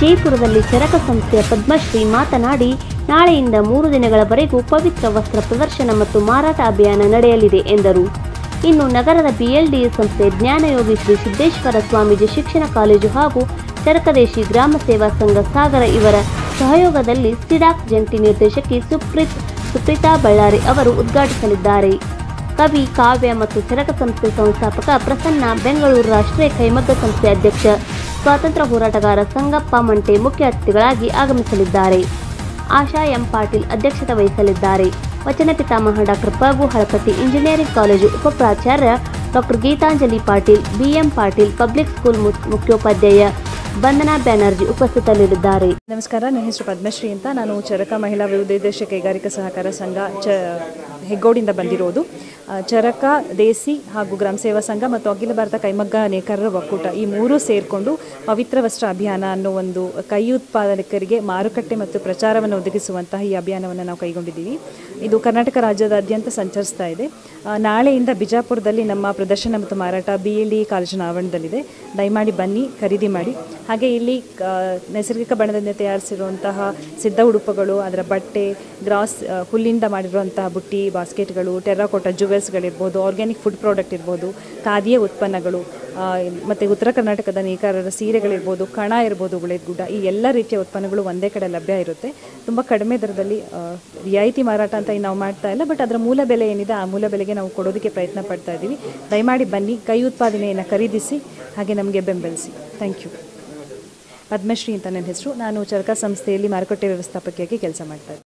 ಜೈಪುರದಲ್ಲಿ ಚರಕ ಸಂಸ್ಥೆಯ ಪದ್ಮಶ್ರೀ ಮಾತನಾಡಿ ನಾಳೆಯಿಂದ ಮೂರು ದಿನಗಳವರೆಗೂ ಪವಿತ್ರ ವಸ್ತ್ರ ಪ್ರದರ್ಶನ ಮತ್ತು ಮಾರಾಟ ಅಭಿಯಾನ ನಡೆಯಲಿದೆ ಎಂದರು ಇನ್ನು ನಗರದ ಬಿಎಲ್ಡಿಎ ಸಂಸ್ಥೆ ಜ್ಞಾನಯೋಗಿ ಶ್ರೀ ಸಿದ್ದೇಶ್ವರ ಸ್ವಾಮೀಜಿ ಶಿಕ್ಷಣ ಕಾಲೇಜು ಹಾಗೂ ಚರಕದೇಶಿ ಗ್ರಾಮ ಸೇವಾ ಸಂಘ ಸಾಗರ ಇವರ ಸಹಯೋಗದಲ್ಲಿ ಸಿಡಾಕ್ ಜಂಟಿ ನಿರ್ದೇಶಕಿ ಸುಪ್ರೀತ್ ಸುಪ್ರೀತಾ ಬಳ್ಳಾರಿ ಅವರು ಉದ್ಘಾಟಿಸಲಿದ್ದಾರೆ ಕವಿ ಕಾವ್ಯ ಮತ್ತು ಚರಕ ಸಂಸ್ಥೆ ಸಂಸ್ಥಾಪಕ ಪ್ರಸನ್ನ ಬೆಂಗಳೂರು ರಾಷ್ಟ್ರೀಯ ಕೈಮಗ್ಗ ಸಂಸ್ಥೆ ಅಧ್ಯಕ್ಷ ಸ್ವಾತಂತ್ರ್ಯ ಹೋರಾಟಗಾರ ಸಂಗಪ್ಪ ಮಂಟೆ ಮುಖ್ಯ ಅತಿಥಿಗಳಾಗಿ ಆಗಮಿಸಲಿದ್ದಾರೆ ಆಶಾ ಎಂ ಪಾಟೀಲ್ ಅಧ್ಯಕ್ಷತೆ ವಹಿಸಲಿದ್ದಾರೆ ವಚನ ಪಿತಾಮಹ doctor Pagu Halapati engineering college ಉಪಪ್ರಾಚಾರ್ಯ doctor Geetanjali Patil BM Patil public school ಮು- ಮುಖ್ಯೋಪಾಧ್ಯಾಯ ಬಂದನಾ ಬ್ಯಾನರ್ಜಿ ಉಪಸ್ಥಿತರಿರುತ್ತಾರೆ ನಮಸ್ಕಾರ ನನ್ನ ಹೆಸರು ಪದ್ಮಶ್ರೀ ಅಂತ ನಾನು ಚರಕ ಮಹಿಳಾ ವಿವಿಧೋದ್ದೇಶ ಕೈಗಾರಿಕಾ ಸಹಕಾರ ಸಂಘ ಚ ಹೆಗ್ಗೋಡಿಂದ ಬಂದಿರೋದು ಆ, ಚರಕ ದೇಸಿ ಹಾಗೂ ಗ್ರಾಮ ಸೇವಾ ಸಂಘ ಮತ್ತು ಅಖಿಲ ಭಾರತ ಕೈಮಗ್ಗ ನೇಕಾರರ ಒಕ್ಕೂಟ ಈ ಮೂರೂ ಸೇರಿಕೊಂಡು ಪವಿತ್ರ ವಸ್ತ್ರ ಅಭಿಯಾನ ಅನ್ನೋ ಒಂದು ಕೈ ಉತ್ಪಾದಕರಿಗೆ ಮಾರುಕಟ್ಟೆ ಮತ್ತು ಪ್ರಚಾರವನ್ನು ಒದಗಿಸುವಂತಹ ಈ ಅಭಿಯಾನವನ್ನು ನಾವು ಕೈಗೊಂಡಿದ್ದೀವಿ ಇದು ಕರ್ನಾಟಕ ರಾಜ್ಯದಾದ್ಯಂತ ಸಂಚರಿಸ್ತಾ ಇದೆ ಆ, ನಾಳೆಯಿಂದ ಬಿಜಾಪುರದಲ್ಲಿ ನಮ್ಮ ಪ್ರದರ್ಶನ ಮತ್ತು ಮಾರಾಟ ಬಿ ಎಲ್ ಡಿ ಕಾಲೇಜಿನ ಆವರಣದಲ್ಲಿದೆ ದಯಮಾಡಿ ಬನ್ನಿ ಖರೀದಿ ಮಾಡಿ ಹಾಗೆ ಇಲ್ಲಿ ಆ, ನೈಸರ್ಗಿಕ ಬಣ್ಣದಿಂದ ತಯಾರಿಸಿರುವಂತಹ ಸಿದ್ಧ ಉಡುಪುಗಳು ಅದರ ಬಟ್ಟೆ ಗ್ರಾಸ್ ಆ, ಹುಲ್ಲಿಂದ ಮಾಡಿರುವಂತಹ ಬುಟ್ಟಿ ಬಾಸ್ಕೆಟ್ಗಳು ಟೆರ್ರಾಕೋಟ ಜುವೆಲ್ಸ್ಗಳಿರ್ಬೋದು ಆರ್ಗ್ಯಾನಿಕ್ ಫುಡ್ ಪ್ರಾಡಕ್ಟ್ ಇರ್ಬೋದು ಖಾದಿಯ ಉತ್ಪನ್ನಗಳು ಆ, ಮತ್ತು ಉತ್ತರ ಕರ್ನಾಟಕದ ನೇಕಾರರ ಸೀರೆಗಳಿರ್ಬೋದು ಕಣ ಇರ್ಬೋದು ಗುಳೆಗುಡ್ಡ ಈ ಎಲ್ಲ ರೀತಿಯ ಉತ್ಪನ್ನಗಳು ಒಂದೇ ಕಡೆ ಲಭ್ಯ ಇರುತ್ತೆ ತುಂಬ ಕಡಿಮೆ ದರದಲ್ಲಿ ಆ, ರಿಯಾಯಿತಿ ಮಾರಾಟ ಅಂತ ಏನು ನಾವು ಮಾಡ್ತಾ ಇಲ್ಲ ಬಟ್ ಅದರ ಮೂಲ ಬೆಲೆ ಏನಿದೆ ಆ ಮೂಲ ಬೆಲೆಗೆ ನಾವು ಕೊಡೋದಕ್ಕೆ ಪ್ರಯತ್ನ ಪಡ್ತಾ ಇದ್ದೀವಿ ದಯಮಾಡಿ ಬನ್ನಿ ಕೈ ಉತ್ಪಾದನೆಯನ್ನು ಖರೀದಿಸಿ ಹಾಗೆ ನಮಗೆ ಬೆಂಬಲಿಸಿ ಥ್ಯಾಂಕ್ ಯು ಪದ್ಮಶ್ರೀ ಅಂತ ನನ್ನ ಹೆಸರು ನಾನು ಚರಕ ಸಂಸ್ಥೆಯಲ್ಲಿ ಮಾರುಕಟ್ಟೆ ವ್ಯವಸ್ಥಾಪಕಿಯಾಗಿ ಕೆಲಸ ಮಾಡ್ತಾ ಇದ್ದೀನಿ